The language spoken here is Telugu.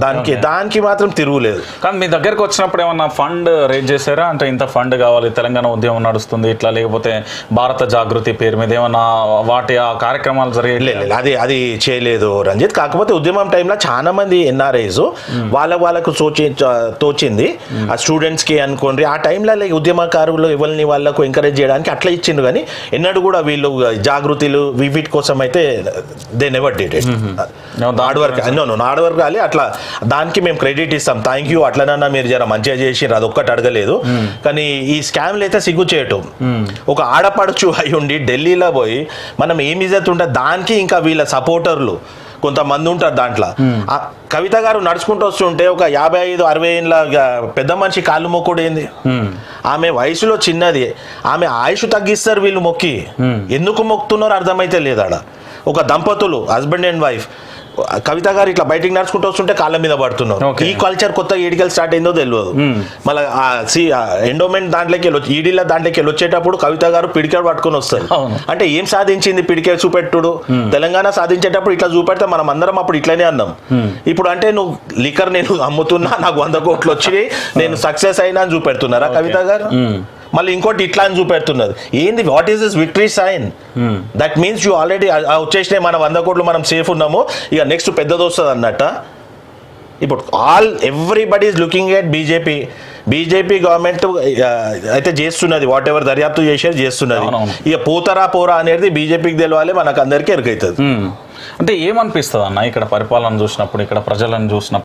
దానికి దానికి మాత్రం తిరుగులేదు కానీ మీ దగ్గరకు వచ్చినప్పుడు ఏమన్నా ఫండ్ రేజ్ చేశారా అంటే ఇంత ఫండ్ కావాలి తెలంగాణ ఉద్యమం నడుస్తుంది ఇట్లా లేకపోతే భారత జాగృతి పేరు మీద ఏమన్నా వాటి ఆ కార్యక్రమాలు జరిగే లేదు లేదు, అది అది చేయలేదు రంజిత్ కాకపోతే ఉద్యమం టైంలో చాలా మంది ఎన్ఆర్ఐస్ వాళ్ళ వాళ్ళకు తోచి తోచింది ఆ స్టూడెంట్స్ కి అనుకోండి ఆ టైంలో లైక్ ఉద్యమకారులు ఎవరిని వాళ్ళకు ఎంకరేజ్ చేయడానికి అట్లా ఇచ్చిండు కానీ ఎన్నడూ కూడా వీళ్ళు జాగృతిలు వీటి కోసం అయితే they never did it hard work no no hard work కాలి అట్లా దానికి మేము క్రెడిట్ ఇస్తాం థ్యాంక్ యూ అట్లనన్నా మీరు జర మంచిగా చేసి అది ఒక్కటి అడగలేదు కానీ ఈ స్కామ్లు అయితే సిగ్గు చేయటం ఒక ఆడపడుచు అయి ఉండి ఢిల్లీలో పోయి మనం ఏం ఇజ్జత్ ఉంటుంది దానికి ఇంకా వీళ్ళ సపోర్టర్లు కొంతమంది ఉంటారు దాంట్లో ఆ కవిత గారు నడుచుకుంటూ వస్తుంటే ఒక యాభై ఐదు అరవై ఏళ్ళ గ- పెద్ద మనిషి కాళ్ళు మొక్కుడు ఏంది ఆమె వయసులో చిన్నది ఆమె ఆయుష్ తగ్గిస్తారు వీళ్ళు మొక్కి ఎందుకు మొక్కుతున్నారో అర్థమైతే లేదాడ ఒక దంపతులు హస్బెండ్ అండ్ వైఫ్ కవిత గారు ఇట్లా బయటికి నడుచుకుంటూ వస్తుంటే కాళ్ళ మీద పడుతున్నారు Okay. ఈ కల్చర్ కొత్త ఈడికల్ స్టార్ట్ అయిందో తెలియదు మళ్ళీ ఆ సి ఎండోమెంట్ దాంట్లోకి వెళ్ళి వచ్చి- ఈడీల దాంట్లోకి వెళ్ళి వచ్చేటప్పుడు కవిత గారు పిడికెడు పట్టుకొని వస్తారు అవును. అంటే ఏం సాధించింది పిడికే చూపెట్టుడు తెలంగాణ సాధించేటప్పుడు ఇట్లా చూపెడితే మనం అందరం అప్పుడు ఇట్లనే అన్నాం ఇప్పుడు అంటే నువ్వు లిక్కర్ నేను అమ్ముతున్నా నాకు వంద కోట్లు వచ్చి నేను సక్సెస్ అయినా అని చూపెడుతున్నారా కవిత గారు మళ్ళీ ఇంకోటి ఇట్లా అని చూపెడుతున్నది ఏంది what is this victory sign that means you already వచ్చేసినాయి మన వంద కోట్లు మనం సేఫ్ ఉన్నాము ఇక నెక్స్ట్ పెద్దది వస్తుంది అన్నట్ట ఇప్పుడు all everybody is looking at BJP BJP government అయితే చేస్తున్నది వాట్ ఎవర్ దర్యాప్తు చేసేది చేస్తున్నది అవునవును. ఇక పోతారా పోరా అనేది బీజేపీకి తెలవాలి మనకు అందరికీ ఎరుకైతుంది మ్మ్. అంటే ఏమనిపిస్తుంది అన్న ఇక్కడ పరిపాలన చూసినప్పుడు ఇక్కడ ప్రజలను చూసినప్పుడు